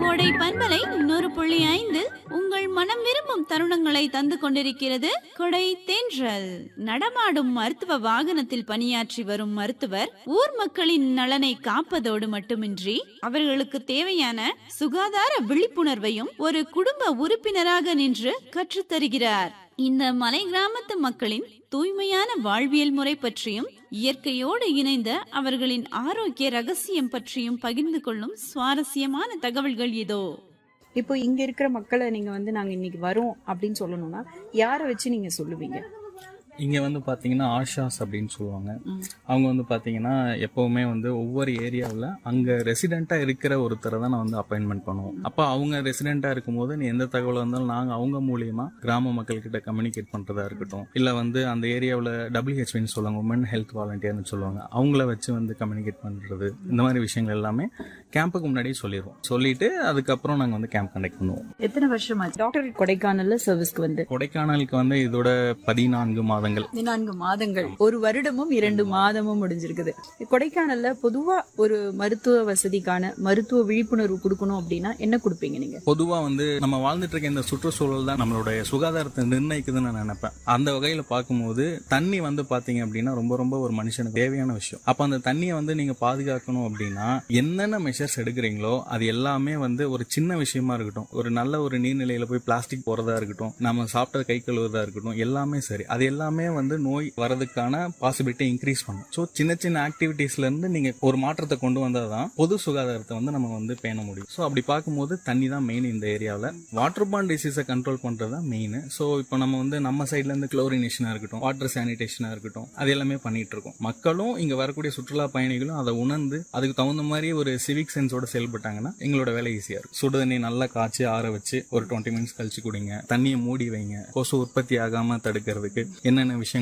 கோடை பண்பலை நூறு புள்ளி ஐந்து உங்கள் மனம் விரும்பும் தருணங்களை தந்து கொண்டிருக்கிறது கொடை தென்றல் நடமாடும் மருத்துவ வாகனத்தில் பணியாற்றி வரும் மருத்துவர் ஊர் மக்களின் நலனை காப்பதோடு மட்டுமின்றி அவர்களுக்கு தேவையான சுகாதார விழிப்புணர்வையும் ஒரு குடும்ப உறுப்பினராக நின்று கற்றுத்தருகிறார் இந்த மலை கிராமத்து மக்களின் தூய்மையான வாழ்வியல் முறை பற்றியும் இயற்கையோடு இணைந்த அவர்களின் ஆரோக்கிய ரகசியம் பற்றியும் பகிர்ந்து கொள்ளும் சுவாரஸ்யமான தகவல்கள் இதோ இப்போ இங்க இருக்கிற மக்களை நீங்க வந்து நாங்க இன்னைக்கு வரோம் அப்படின்னு சொல்லணும்னா யாரை வச்சு நீங்க சொல்லுவீங்க இங்க வந்து பாத்தீங்கன்னா ஆஷாஸ் அப்படின்னு சொல்லுவாங்க அவங்க வந்து பாத்தீங்கன்னா எப்பவுமே வந்து ஒவ்வொரு ஏரியாவில் அங்க ரெசிடென்ட்டா இருக்கிற ஒருத்தரை தான் நான் வந்து அப்பாயின்மெண்ட் பண்ணுவோம் அப்ப அவங்க ரெசிடென்ட்டா இருக்கும்போது நீ எந்த தகவல் இருந்தாலும் நாங்க அவங்க மூலியமா கிராம மக்கள் கிட்ட கம்யூனிகேட் பண்றதா இருக்கட்டும் இல்ல வந்து அந்த ஏரியாவில் டபிள்யூஹெச்பின்னு சொல்லுவாங்க உமன் ஹெல்த் வாலண்டியர்னு சொல்லுவாங்க அவங்கள வச்சு வந்து கம்யூனிகேட் பண்றது இந்த மாதிரி விஷயங்கள் எல்லாமே கேம்புக்கு முன்னாடியே சொல்லிடுவோம் சொல்லிட்டு அதுக்கப்புறம் நாங்க வந்து கேம்ப் கண்டக்ட் பண்ணுவோம் எத்தனை வருஷமாச்சு டாக்டர் கொடைக்கானல்ல சர்வீஸ்க்கு வந்து கொடைக்கானலுக்கு வந்து இதோட பதினான்கு மாதங்கள் பதினான்கு மாதங்கள் ஒரு வருடமும் இரண்டு மாதமும் முடிஞ்சிருக்குது கொடைக்கானல்ல பொதுவா ஒரு மருத்துவ வசதிக்கான மருத்துவ விழிப்புணர்வு கொடுக்கணும் அப்படின்னா என்ன கொடுப்பீங்க நீங்க பொதுவா வந்து நம்ம வாழ்ந்துட்டு இருக்க இந்த சுற்றுச்சூழல் தான் நம்மளுடைய சுகாதாரத்தை நிர்ணயிக்குதுன்னு நான் நினைப்பேன் அந்த வகையில பார்க்கும்போது தண்ணி வந்து பாத்தீங்க அப்படின்னா ரொம்ப ரொம்ப ஒரு மனுஷனுக்கு தேவையான விஷயம் அப்ப அந்த தண்ணியை வந்து நீங்க பாதுகாக்கணும் அப்படின்னா என்னென்ன மெஷர்ஸ் எடுக்கிறீங்களோ அது எல்லாமே வந்து ஒரு சின்ன விஷயமா இருக்கட்டும் ஒரு நல்ல ஒரு நீர்நிலையில போய் பிளாஸ்டிக் போறதா இருக்கட்டும் நம்ம சாப்பிட்ட கை கழுவுறதா இருக்கட்டும் எல்லாமே சரி அது எல்லாமே வந்து நோய் வரதுக்கான பாசிபிலிட்டி இன்க்ரீஸ் பண்ணும் ஸோ சின்ன சின்ன ஆக்டிவிட்டீஸ்ல இருந்து நீங்க ஒரு மாற்றத்தை கொண்டு வந்தாதான் பொது சுகாதாரத்தை வந்து நம்ம வந்து பேண முடியும் ஸோ அப்படி பார்க்கும்போது தண்ணி தான் மெயின் இந்த ஏரியாவில் வாட்டர் பாண்ட் டிசீஸை கண்ட்ரோல் பண்றது தான் மெயின் ஸோ இப்போ நம்ம வந்து நம்ம சைட்ல இருந்து குளோரினேஷனா இருக்கட்டும் வாட்டர் சானிடேஷனா இருக்கட்டும் அது எல்லாமே பண்ணிட்டு இருக்கோம் மக்களும் இங்க வரக்கூடிய சுற்றுலா பயணிகளும் அதை உணர்ந்து அதுக்கு தகுந்த மாதிரி ஒரு சிவிக் சென்ஸோட செயல்பட்டாங்கன்னா எங்களோட வேலை ஈஸியா இருக்கும் சுடு தண்ணி நல்லா காய்ச்சி ஆற வச்சு ஒரு டுவெண்ட்டி மினிட்ஸ் கழிச்சு குடிங்க தண்ணியை மூடி வைங்க கொசு உற்பத்தி ஆகாம தடுக்கிறதுக்கு என்னென்ன விஷயம்